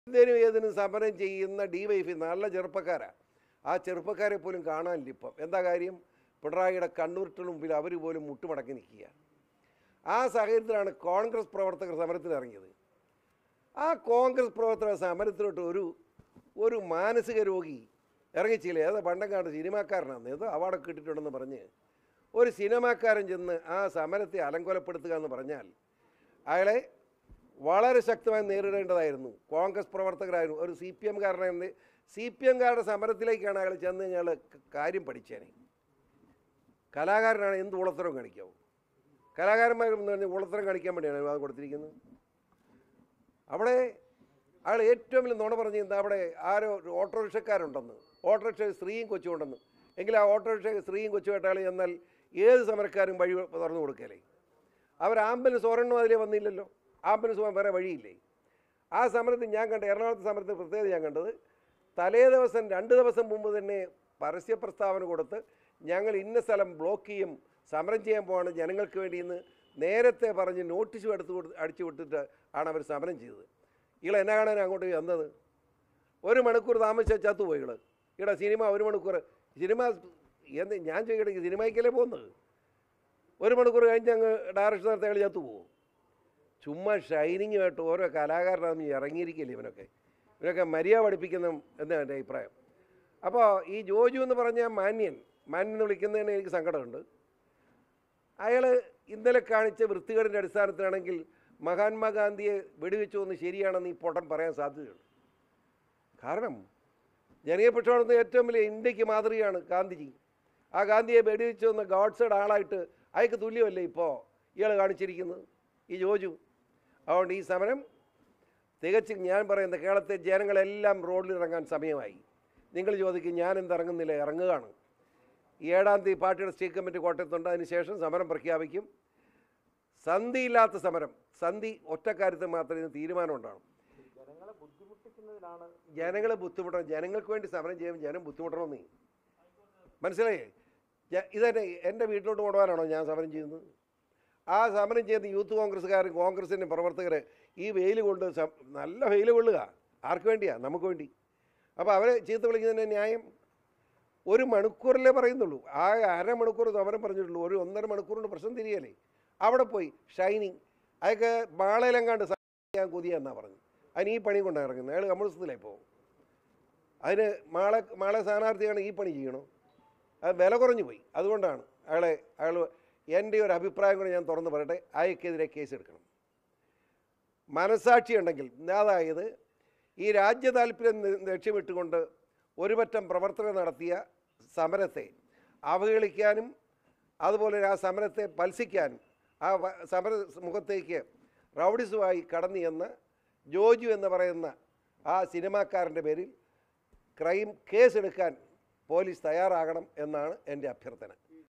എന്തിനും ഏതിനും സമരം ചെയ്യുന്ന ഡി വൈഫി നല്ല ചെറുപ്പക്കാരാ ആ ചെറുപ്പക്കാരെ പോലും കാണാനില്ല ഇപ്പം എന്താ കാര്യം പിണറായിയുടെ കണ്ണൂരിട്ടിന് മുമ്പിൽ അവർ പോലും മുട്ടുമടക്കി നിൽക്കുക ആ സാഹചര്യത്തിലാണ് കോൺഗ്രസ് പ്രവർത്തകർ സമരത്തിന് ഇറങ്ങിയത് ആ കോൺഗ്രസ് പ്രവർത്തകർ സമരത്തിലോട്ട് ഒരു ഒരു മാനസിക രോഗി ഇറങ്ങിച്ചില്ല ഏതോ പണ്ടങ്ങാണ്ട് സിനിമാക്കാരനാണ് ഏതോ അവാർഡൊക്കെ കിട്ടിയിട്ടുണ്ടെന്ന് പറഞ്ഞ് ഒരു സിനിമാക്കാരൻ ചെന്ന് ആ സമരത്തെ അലങ്കോലപ്പെടുത്തുക എന്ന് പറഞ്ഞാൽ അയാളെ വളരെ ശക്തമായി നേരിടേണ്ടതായിരുന്നു കോൺഗ്രസ് പ്രവർത്തകരായിരുന്നു ഒരു സി പി എംകാരനെ സി പി എംകാരുടെ സമരത്തിലേക്കാണ് അയാൾ ചെന്ന് കഴിഞ്ഞാൽ കാര്യം പഠിച്ചേനെ കലാകാരനാണ് എന്ത് ഉളത്തരം കാണിക്കാവും കലാകാരന്മാർ എന്ന് പറഞ്ഞാൽ ഉളത്തരം കാണിക്കാൻ വേണ്ടിയാണ് അത് കൊടുത്തിരിക്കുന്നത് അവിടെ അയാൾ ഏറ്റവും വലിയ നുണ പറഞ്ഞ് എന്താ അവിടെ ആരോ ഒരു ഓട്ടോറിക്ഷക്കാരുണ്ടെന്ന് ഓട്ടോറിക്ഷ സ്ത്രീയും കൊച്ചും ഉണ്ടെന്ന് എങ്കിൽ ആ ഓട്ടോറിക്ഷ സ്ത്രീയും കൊച്ചുമായിട്ട് അയാൾ ചെന്നാൽ ഏത് സമരക്കാരും വഴി തുറന്നു കൊടുക്കലേ അവർ ആംബുലൻസ് ഒരെണ്ണം അതിലേ വന്നില്ലല്ലോ ആംബുലൻസ് പോകാൻ വേറെ വഴിയില്ലേ ആ സമരത്തിൽ ഞാൻ കണ്ട എറണാകുളത്തെ സമരത്തിൽ പ്രത്യേകത ഞാൻ കണ്ടത് തലേ ദിവസം രണ്ട് ദിവസം മുമ്പ് തന്നെ പരസ്യ പ്രസ്താവന കൊടുത്ത് ഞങ്ങൾ ഇന്ന സ്ഥലം ബ്ലോക്ക് ചെയ്യും സമരം ചെയ്യാൻ പോവാണ് ജനങ്ങൾക്ക് വേണ്ടി ഇന്ന് നേരത്തെ പറഞ്ഞ് നോട്ടീസും എടുത്ത് കൊടുത്ത് അടിച്ചു വിട്ടിട്ട് ആണ് അവർ സമരം ചെയ്തത് ഇയാൾ എന്നെ കാണാൻ അങ്ങോട്ട് വന്നത് ഒരു മണിക്കൂർ താമസിച്ച ചത്തുപോയി ഇയാൾ ഇവിടെ സിനിമ ഒരു മണിക്കൂർ സിനിമ എന്ത് ഞാൻ ചോദിക്കട്ടെ സിനിമയ്ക്കല്ലേ പോകുന്നത് ഒരു മണിക്കൂർ കഴിഞ്ഞ് അങ്ങ് ഡയറക്ഷൻ നടത്തി അയാൾ ചത്തുപോകും ചുമ്മാ ഷൈനിങ്ങുമായിട്ട് ഓരോ കലാകാരനാണെന്ന് ഇറങ്ങിയിരിക്കില്ല ഇവനൊക്കെ ഇവനൊക്കെ മര്യാദ പഠിപ്പിക്കുന്ന എന്നാണ് എൻ്റെ അഭിപ്രായം അപ്പോൾ ഈ ജോജു എന്ന് പറഞ്ഞ മാന്യൻ മാന്യൻ എന്ന് വിളിക്കുന്നതിന് എനിക്ക് സങ്കടമുണ്ട് അയാൾ ഇന്നലെ കാണിച്ച വൃത്തികേടിൻ്റെ അടിസ്ഥാനത്തിലാണെങ്കിൽ മഹാത്മാഗാന്ധിയെ വെടിവെച്ചു എന്ന് ശരിയാണെന്ന് ഈ പൊട്ടൻ പറയാൻ സാധ്യതയുണ്ട് കാരണം ജനകീയ പ്രക്ഷോഭത്തിന് ഏറ്റവും വലിയ ഇന്ത്യക്ക് മാതൃകയാണ് ഗാന്ധിജി ആ ഗാന്ധിയെ വെടിവെച്ചു എന്ന ഗോഡ്സയുടെ ആളായിട്ട് അയക്ക് തുല്യമല്ലേ ഇപ്പോൾ ഇയാൾ കാണിച്ചിരിക്കുന്നത് ഈ ജോജു അതുകൊണ്ട് ഈ സമരം തികച്ചും ഞാൻ പറയുന്ന കേരളത്തെ ജനങ്ങളെല്ലാം റോഡിൽ ഇറങ്ങാൻ സമയമായി നിങ്ങൾ ചോദിക്കും ഞാൻ എന്തിറങ്ങുന്നില്ല ഇറങ്ങുകയാണ് ഈ ഏഴാം തീയതി പാർട്ടിയുടെ സ്റ്റേറ്റ് കമ്മിറ്റി കോട്ടയത്തുണ്ട് അതിനുശേഷം സമരം പ്രഖ്യാപിക്കും സന്ധിയില്ലാത്ത സമരം സന്ധി ഒറ്റക്കാര്യത്തിൽ മാത്രമേ ഇതിന് തീരുമാനം ഉണ്ടാകും ജനങ്ങളെ ബുദ്ധിമുട്ടിക്കുന്നതിലാണ് ജനങ്ങളെ ബുദ്ധിമുട്ടണം ജനങ്ങൾക്ക് വേണ്ടി സമരം ചെയ്യുമ്പോൾ ജനം ബുദ്ധിമുട്ടണം നീ മനസ്സിലായേ ജ- ഇതെന്നെ എൻ്റെ വീട്ടിലോട്ട് കൊണ്ടുപോകാനാണോ ഞാൻ സമരം ചെയ്യുന്നത് ആ സമരം ചെയ്യുന്ന യൂത്ത് കോൺഗ്രസ്സുകാരും കോൺഗ്രസിൻ്റെ പ്രവർത്തകർ ഈ വെയിൽ കൊണ്ട് സം- നല്ല വെയിൽ കൊള്ളുക ആർക്ക് വേണ്ടിയാ നമുക്ക് വേണ്ടി അപ്പോൾ അവരെ ചീത്ത വിളിക്കുന്നതിൻ്റെ ന്യായം ഒരു മണിക്കൂറിലേ പറയുന്നുള്ളൂ ആ അരമണിക്കൂർ സമരം പറഞ്ഞിട്ടുള്ളൂ ഒരു ഒന്നര മണിക്കൂർ കൊണ്ട് പ്രശ്നം തിരിയല്ലേ അവിടെ പോയി ഷൈനിങ് അതൊക്കെ മാളയിലെങ്ങാണ്ട് ഞാൻ കൊതിയ എന്നാ പറഞ്ഞു അതിന് ഈ പണി കൊണ്ടാണ് ഇറങ്ങുന്നത് അയാൾ കമ്മ്യൂണിസത്തിലായി പോകും അതിന് മാളെ മാളെ സ്ഥാനാർത്ഥിയാണ് ഈ പണി ചെയ്യണോ അത് വില കുറഞ്ഞു പോയി അതുകൊണ്ടാണ് അയാളെ അയാൾ എൻ്റെ ഒരു അഭിപ്രായം കൂടെ ഞാൻ തുറന്ന് പറയട്ടെ അയക്കെതിരെ കേസെടുക്കണം മനസാക്ഷി ഉണ്ടെങ്കിൽ അതായത് ഈ രാജ്യ താല്പര്യം നി- ലക്ഷ്യമിട്ടുകൊണ്ട് ഒരുപറ്റം പ്രവർത്തനം നടത്തിയ സമരത്തെ അവഹേളിക്കാനും അതുപോലെ ആ സമരത്തെ പത്സിക്കാനും ആ വ- സമര മുഖത്തേക്ക് റൗഡിസുമായി കടന്നു ചെന്ന് ജോജു എന്ന് പറയുന്ന ആ സിനിമാക്കാരൻ്റെ പേരിൽ ക്രൈം കേസെടുക്കാൻ പോലീസ് തയ്യാറാകണം എന്നാണ് എൻ്റെ അഭ്യർത്ഥന